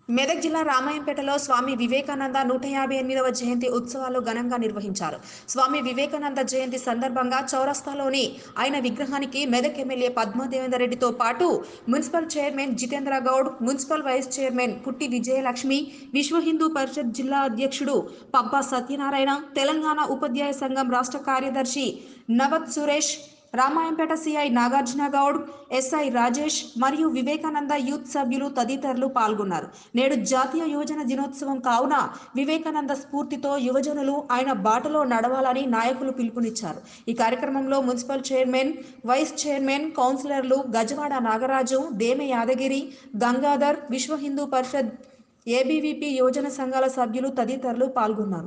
మెదక్ జిల్లా రామాయంపేటలో స్వామి వివేకానంద నూట యాభై ఎనిమిదవ జయంతి ఉత్సవాలు ఘనంగా నిర్వహించారు స్వామి వివేకానంద జయంతి సందర్భంగా చౌరస్తాలోని ఆయన విగ్రహానికి మెదక్ ఎమ్మెల్యే పద్మాదేవేందర్ రెడ్డితో పాటు municipal chairman Jitendra Goud municipal vice chairman Putti Vijayalakshmi విశ్వ హిందూ పరిషత్ జిల్లా అధ్యక్షుడు పబ్బా సత్యనారాయణ తెలంగాణ ఉపాధ్యాయ సంఘం రాష్ట్ర కార్యదర్శి నవత్ సురేష్ రామాయంపేట సిఐ నాగార్జున గౌడ్ ఎస్ఐ రాజేష్ మరియు వివేకానంద యూత్ సభ్యులు తదితరులు పాల్గొన్నారు నేడు జాతీయ యువజన దినోత్సవం కావున వివేకానంద స్ఫూర్తితో యువజనులు ఆయన బాటలో నడవాలని నాయకులు పిలుపునిచ్చారు ఈ కార్యక్రమంలో మున్సిపల్ చైర్మన్ వైస్ చైర్మన్ కౌన్సిలర్లు గజవాడ నాగరాజు దేమె యాదగిరి గంగాధర్ విశ్వ హిందూ పరిషత్ ఏబీవీపీ యువజన సంఘాల సభ్యులు తదితరులు పాల్గొన్నారు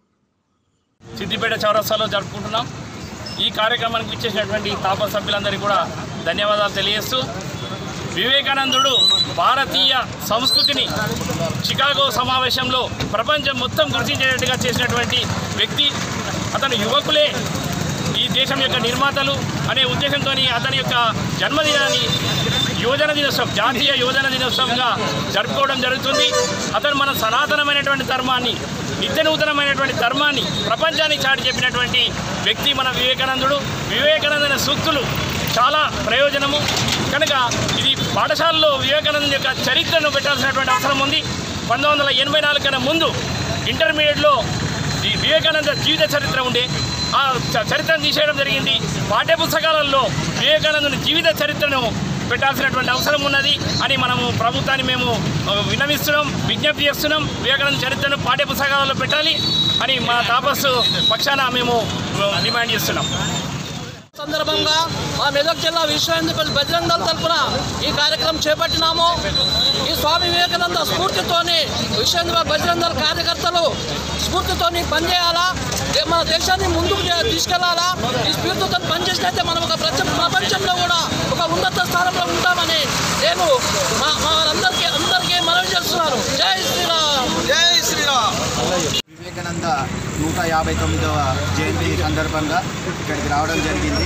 సిద్దిపేట చౌరస్తాలో జరుపుకుంటున్నాం ఈ కార్యక్రమానికి ఇచ్చేసినటువంటి తాప సభ్యులందరికీ కూడా ధన్యవాదాలు తెలియజేస్తూ వివేకానందుడు భారతీయ సంస్కృతిని చికాగో సమావేశంలో ప్రపంచం మొత్తం గుర్తించేటట్టుగా చేసినటువంటి వ్యక్తి అతను యువకులే ఈ దేశం యొక్క నిర్మాతలు అనే ఉద్దేశంతో అతని యొక్క జన్మదినాన్ని యువజన దినోత్సవం జాతీయ యువజన దినోత్సవంగా జరుపుకోవడం జరుగుతుంది అతను మన సనాతనమైనటువంటి ధర్మాన్ని నిత్య నూతనమైనటువంటి ధర్మాన్ని ప్రపంచానికి చాటి చెప్పినటువంటి వ్యక్తి మన వివేకానందుడు వివేకానంద సూక్తులు చాలా ప్రయోజనము కనుక ఇది పాఠశాలలో వివేకానంద యొక్క చరిత్రను పెట్టాల్సినటువంటి అవసరం ఉంది పంతొమ్మిది వందల ఎనభై నాలుగు కన్నా ముందు ఇంటర్మీడియట్లో ఈ వివేకానంద జీవిత చరిత్ర ఉండే ఆ చ- చరిత్రను తీసేయడం జరిగింది పాఠ్య పుస్తకాలలో వివేకానందుని జీవిత చరిత్రను పెట్టాల్సినటువంటి అవసరం ఉన్నది అని మనము ప్రభుత్వాన్ని మేము ఆ, విన్నవిస్తున్నాం విజ్ఞప్తి చేస్తున్నాం వివేకానంద చరిత్రను పాఠ్య పుస్తకాలలో పెట్టాలి అని మా తాపస్సు పక్షాన మేము ఆ, డిమాండ్ చేస్తున్నాం సందర్భంగా మా మెదక్ జిల్లా విశ్వ హిందూ పరిషత్ బజరంగ దళ తరపున ఈ కార్యక్రమం చేపట్టినాము ఈ స్వామి వివేకానంద స్ఫూర్తితోని విశ్వ హిందూ బజరంగ దళ కార్యకర్తలు స్ఫూర్తితోని పనిచేయాలా దే- మన దేశాన్ని ముందుకు చే- తీసుకెళ్లాలా ఈ స్ఫూర్తితో పనిచేసినైతే మనం ఒక ప్రపంచ ప్రపంచంలో కూడా ఒక ఉన్నత స్థానంలో ఉంటామని నేను మా మా వారందరికీ అందరికీ మనవి చేస్తున్నాను జై శ్రీరామ్ జై శ్రీరామ్ వివేకానంద నూట యాభై తొమ్మిదవ జయంతి సందర్భంగా ఇక్కడికి రావడం జరిగింది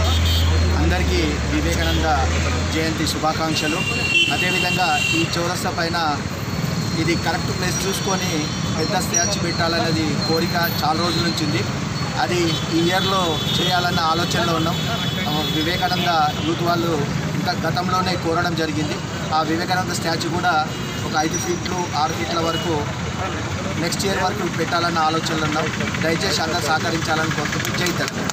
అందరికీ వివేకానంద జయంతి శుభాకాంక్షలు అదేవిధంగా ఈ చౌరస్తా పైన ఇది కరెక్ట్ ప్లేస్ చూసుకొని పెద్ద స్టాచ్యూ పెట్టాలన్నది కోరిక చాలా రోజుల నుంచి ఉంది అది ఈ ఇయర్లో చేయాలన్న ఆలోచనలో ఉన్నాం ఆ, వివేకానంద యూత్ వాళ్ళు ఇంకా గతంలోనే కోరడం జరిగింది ఆ వివేకానంద స్టాచ్యూ కూడా ఒక ఐదు ఫీట్లు ఆరు ఫీట్ల వరకు నెక్స్ట్ ఇయర్ వరకు పెట్టాలన్న ఆలోచనలు ఉన్నాం దయచేసి అందరూ సహకరించాలని కోరుకుంటూ జై తెలంగాణ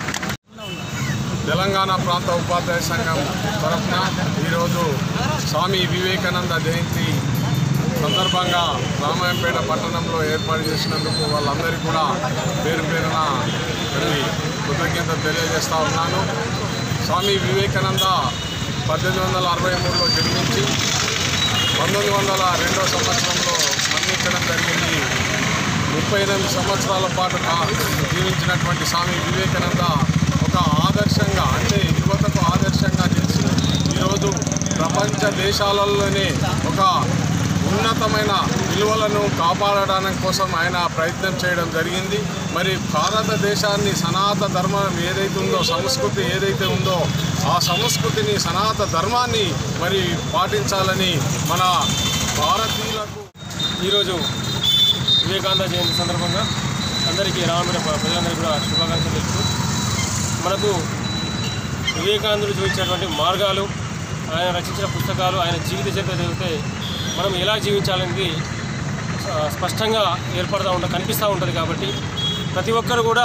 తెలంగాణ ప్రాంత ఉపాధ్యాయ సంఘం తరఫున ఈరోజు స్వామి వివేకానంద జయంతి సందర్భంగా రామాయంపేట పట్టణంలో ఏర్పాటు చేసినందుకు వాళ్ళందరికీ కూడా పేరు పేరున మరి కృతజ్ఞత తెలియజేస్తా ఉన్నాను స్వామి వివేకానంద పద్దెనిమిది వందల అరవై మూడులో జన్మించి పంతొమ్మిది వందల రెండో సంవత్సరంలో మరణించడం జరిగింది ముప్పై ఎనిమిది సంవత్సరాల పాటు కా- జీవించినటువంటి స్వామి వివేకానంద ఒక ఆదర్శంగా అంటే యువతకు ఆదర్శంగా నిలిచి ఈరోజు ప్రపంచ దేశాలలోనే ఒక ఉన్నతమైన విలువలను కాపాడడానికి కోసం ఆయన ప్రయత్నం చేయడం జరిగింది మరి భారతదేశాన్ని సనాతన ధర్మం ఏదైతే ఉందో సంస్కృతి ఏదైతే ఉందో ఆ సంస్కృతిని సనాతన ధర్మాన్ని మరి పాటించాలని మన భారతీయులకు ఈరోజు వివేకానంద జయంతి సందర్భంగా అందరికీ రామపేట ప్రజలందరికీ కూడా శుభాకాంక్షలు తెలుపుతూ మనకు వివేకానందుడు చూపించినటువంటి మార్గాలు ఆయన రచించిన పుస్తకాలు ఆయన జీవిత చరిత్ర చదివితే మనం ఎలా జీవించాలనేది ఆ, స్పష్టంగా ఏర్పడుతూ ఉంటుంది కనిపిస్తూ ఉంటుంది కాబట్టి ప్రతి ఒక్కరు కూడా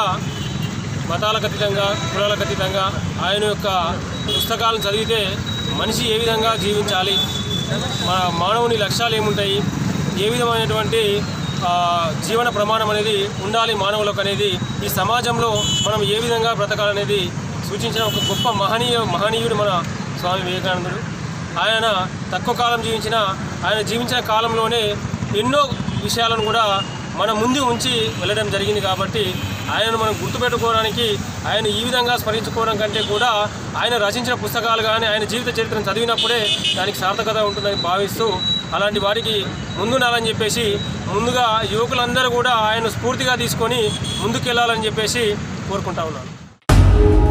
మతాలకు అతీతంగా కులాలకు అతీతంగా ఆయన యొక్క పుస్తకాలను చదివితే మనిషి ఏ విధంగా జీవించాలి మన మానవుని లక్ష్యాలు ఏముంటాయి ఏ విధమైనటువంటి ఆ, జీవన ప్రమాణం అనేది ఉండాలి మానవులకు అనేది ఈ సమాజంలో మనం ఏ విధంగా బ్రతకాలనేది సూచించిన ఒక గొప్ప మహనీయ మహనీయుడు మన స్వామి వివేకానందుడు ఆయన తక్కువ కాలం జీవించిన ఆయన జీవించిన కాలంలోనే ఎన్నో విషయాలను కూడా మన ముందు ఉంచి వెళ్ళడం జరిగింది కాబట్టి ఆయనను మనం గుర్తుపెట్టుకోవడానికి ఆయన ఈ విధంగా స్మరించుకోవడం కంటే కూడా ఆయన రచించిన పుస్తకాలు కానీ ఆయన జీవిత చరిత్రను చదివినప్పుడే దానికి సార్థకత ఉంటుందని భావిస్తూ అలాంటి వారికి ముందుండాలని చెప్పేసి ముందుగా యువకులందరూ కూడా ఆయన స్ఫూర్తిగా తీసుకొని ముందుకెళ్ళాలని చెప్పేసి కోరుకుంటా ఉన్నాను